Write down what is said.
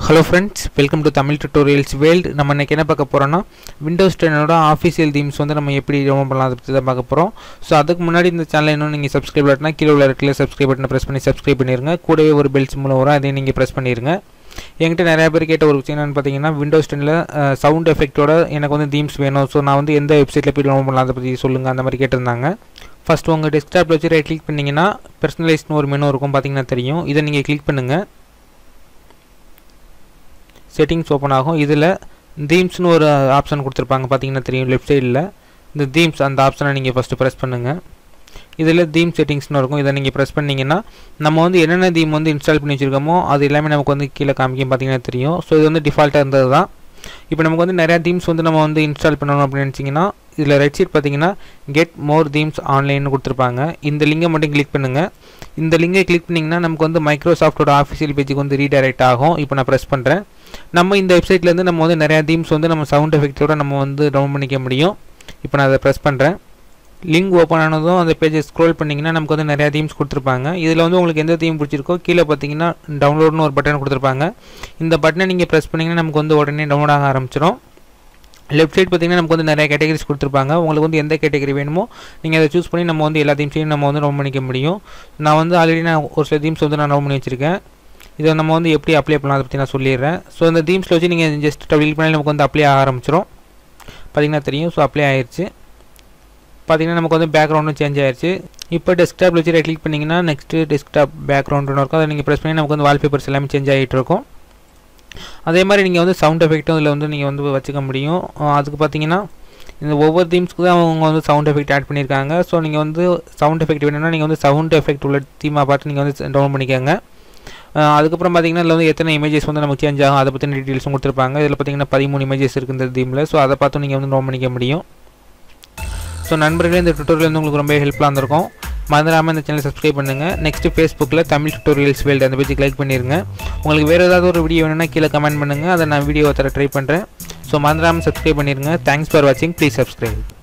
hello friends welcome to Tamil tutorials world நம்ம இன்றைக்கி என்ன பார்க்க போகிறோன்னா விண்டோஸ் டென்னோட ஆஃபீஷியல் தீம்ஸ் வந்து நம்ம எப்படி டவுன்லோட் பண்ணலாம் அதை பற்றி தான் பார்க்க போகிறோம் ஸோ அதுக்கு முன்னாடி இந்த சேனல் இன்னும் நீங்கள் சப்ஸ்கிரைப் பட்டனா கீழே உள்ள இடத்துல சப்ஸ்கிரைப் பட்டனை ப்ரெஸ் பண்ணி சப்ஸ்கிரைப் பண்ணிடுங்க கூடவே ஒரு பெல்ஸ் மூலம் வரும் அதையும் நீங்கள் ப்ரெஸ் பண்ணிடுங்க என்கிட்ட நிறைய பேர் கேட்ட ஒரு விஷயம் என்னென்னு பார்த்தீங்கன்னா விண்டோஸ் டென்னில் சவுண்ட் எஃபெக்ட்டோட எனக்கு வந்து தீம்ஸ் வேணும் ஸோ நான் வந்து எந்த வெப்சைட்டில் போய் டவுன்லோட் பண்ணலாம் அதை பற்றி சொல்லுங்கள் அந்த மாதிரி கேட்டிருந்தாங்க ஃபஸ்ட் உங்கள் டெஸ்க்டாப்பில் வச்சு ரைட் கிளிக் பண்ணிங்கன்னா பர்சனலைஸ்னு ஒரு மெனு இருக்கும் பார்த்தீங்கன்னா தெரியும் இதை நீங்கள் கிளிக் பண்ணுங்கள் செட்டிங்ஸ் ஓப்பன் ஆகும் இதில் தீம்ஸ்னு ஒரு ஆப்ஷன் கொடுத்துருப்பாங்க பார்த்தீங்கன்னா தெரியும் லெஃப்ட் சைடில் இந்த தீம்ஸ் அந்த ஆப்ஷனை நீங்கள் ஃபஸ்ட்டு ப்ரெஸ் பண்ணுங்கள் இதில் தீம் செட்டிங்ஸ்னு இருக்கும் இதை நீங்கள் ப்ரெஸ் பண்ணிங்கன்னா நம்ம வந்து என்னென்ன தீம் வந்து இன்ஸ்டால் பண்ணி வச்சுருக்கோமோ அது எல்லாமே நமக்கு வந்து கீழே காமிக்கும் பார்த்தீங்கன்னா தெரியும் ஸோ இது வந்து டிஃபால்ட்டாக இருந்தது தான் இப்போ நமக்கு வந்து நிறையா தீம்ஸ் வந்து நம்ம வந்து இன்ஸ்டால் பண்ணணும் அப்படின்னு நினச்சிங்கன்னா இதில் ரைட் சைட் பார்த்தீங்கன்னா கெட் மோர் தீம்ஸ் ஆன்லைன் கொடுத்துருப்பாங்க இந்த லிங்கை மட்டும் கிளிக் பண்ணுங்கள் இந்த லிங்கை கிளிக் பண்ணிங்கன்னா நமக்கு வந்து மைக்ரோசாஃப்டோட ஆஃபிஷியல் பேஜுக்கு வந்து ரீடைரக்ட் ஆகும் இப்போ நான் ப்ரெஸ் பண்ணுறேன் நம்ம இந்த வெப்சைட்லேருந்து நம்ம வந்து நிறையா தீம்ஸ் வந்து நம்ம சவுண்ட் எஃபெக்ட்டோட நம்ம வந்து டவுன் பண்ணிக்க முடியும் இப்போ நான் அதை ப்ரெஸ் பண்ணுறேன் லிங்க் ஓப்பன் ஆனதும் அந்த பேஜை ஸ்க்ரோல் பண்ணிங்கன்னா நமக்கு வந்து நிறையா தீம்ஸ் கொடுத்துருப்பாங்க இதில் வந்து உங்களுக்கு எந்த தீம் பிடிச்சிருக்கோ கீழே பார்த்தீங்கன்னா டவுன்லோட்னு ஒரு பட்டன் கொடுத்துருப்பாங்க இந்த பட்டனை நீங்கள் ப்ரெஸ் பண்ணிங்கன்னா நமக்கு வந்து உடனே டவுன்லோட் ஆக ஆரம்பிச்சிடும் லெஃப்ட் சைட் பார்த்தீங்கன்னா நமக்கு வந்து நிறைய கேட்டகரிஸ் கொடுத்துருப்பாங்க உங்களுக்கு வந்து எந்த கேட்டகரி வேணுமோ நீங்கள் அதை சூஸ் பண்ணி நம்ம வந்து எல்லா தீம்ஸையும் நம்ம வந்து டவுன் பண்ணிக்க முடியும் நான் வந்து ஆல்ரெடி நான் ஒரு சில தீம்ஸ் வந்து நான் டவுன் பண்ணி வச்சுருக்கேன் இதை நம்ம வந்து எப்படி அப்ளை பண்ணலாம் அதை பற்றி நான் சொல்லிடுறேன் ஸோ இந்த தீம்ஸில் வச்சு நீங்கள் ஜஸ்ட் கிளிக் பண்ணி நமக்கு வந்து அப்ளை ஆக ஆரம்பிச்சிடும் பார்த்தீங்கன்னா தெரியும் ஸோ அப்ளை ஆயிடுச்சு பார்த்தீங்கன்னா நமக்கு வந்து பேக்ரவுண்டும் சேஞ்ச் ஆயிடுச்சு இப்போ டெஸ்க்டாப்பில் வச்சு ரைட் கிளிக் பண்ணிங்கன்னா நெக்ஸ்ட்டு டெஸ்க்டாப் பேக்ரவுண்டுன்னு இருக்கும் அதை நீங்கள் ப்ரெஸ் பண்ணி நமக்கு வந்து வால்பேப்பர்ஸ் எல்லாமே சேஞ்ச் ஆகிட்டு இருக்கும் அதே மாதிரி நீங்கள் வந்து சவுண்ட் எஃபெக்ட்டும் இதில் வந்து நீங்கள் வந்து வச்சுக்க முடியும் அதுக்கு பார்த்தீங்கன்னா இந்த ஒவ்வொரு தீம்ஸ்க்கு தான் அவங்க வந்து சவுண்ட் எஃபெக்ட் ஆட் பண்ணியிருக்காங்க ஸோ நீங்கள் வந்து சவுண்ட் எஃபெக்ட் வேணும்னா நீங்கள் வந்து சவுண்ட் எஃபெக்ட் உள்ள தீமாக பார்த்து நீங்கள் வந்து டவுன் பண்ணிக்கோங்க அதுக்கப்புறம் பார்த்தீங்கன்னா இதில் வந்து எத்தனை இமேஜஸ் வந்து நமக்கு சேஞ்ச் ஆகும் அதை பற்றின டீட்டெயில்ஸும் கொடுத்துருப்பாங்க இதில் பார்த்தீங்கன்னா பதிமூணு இமேஜஸ் இருக்குது இந்த தீமில் ஸோ அதை பார்த்து நீங்கள் வந்து டவுன் பண்ணிக்க முடியும் ஸோ நண்பர்களே இந்த டுட்டோரியல் வந்து உங்களுக்கு ரொம்ப ஹெல்ப்ஃபுல்லாக இருந்திருக்கும் மறந்துடாமல் இந்த சேனல் சப்ஸ்கிரைப் பண்ணுங்கள் நெக்ஸ்ட்டு ஃபேஸ்புக்கில் தமிழ் டுட்டோரியல்ஸ் வேல்டு அந்த பேஜுக்கு லைக் பண்ணிடுங்க உங்களுக்கு வேறு ஏதாவது ஒரு வீடியோ வேணும்னா கீழே கமெண்ட் பண்ணுங்கள் அதை நான் வீடியோ தர ட்ரை பண்ணுறேன் ஸோ மறந்துடாமல் சப்ஸ்கிரைப் பண்ணிடுங்க தேங்க்ஸ் ஃபார் வாட்சிங் ப்ளீஸ் சப்ஸ்கிரைப்